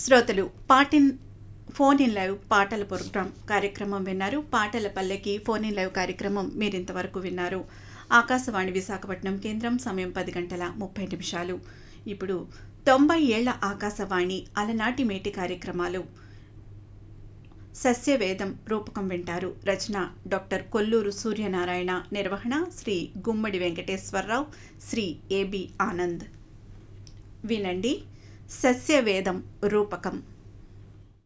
శ్రోతలు పాటిన్ phone in live పాటల ప్రోగ్రాం కార్యక్రమం విన్నారు పాటల పల్లెకి ఫోన్ ఇన్ లైవ్ కార్యక్రమం మీరు ఇంతవరకు విన్నారు ఆకాశవాణి విశాఖపట్నం కేంద్రం సమయం పది గంటల ముప్పై నిమిషాలు ఇప్పుడు తొంభై ఏళ్ల ఆకాశవాణి అలనాటి మేటి కార్యక్రమాలు సస్యవేదం రూపకం వింటారు రచన డాక్టర్ కొల్లూరు సూర్యనారాయణ నిర్వహణ శ్రీ గుమ్మడి వెంకటేశ్వరరావు శ్రీ ఏబి ఆనంద్ వినండి సస్యవేదం రూపకం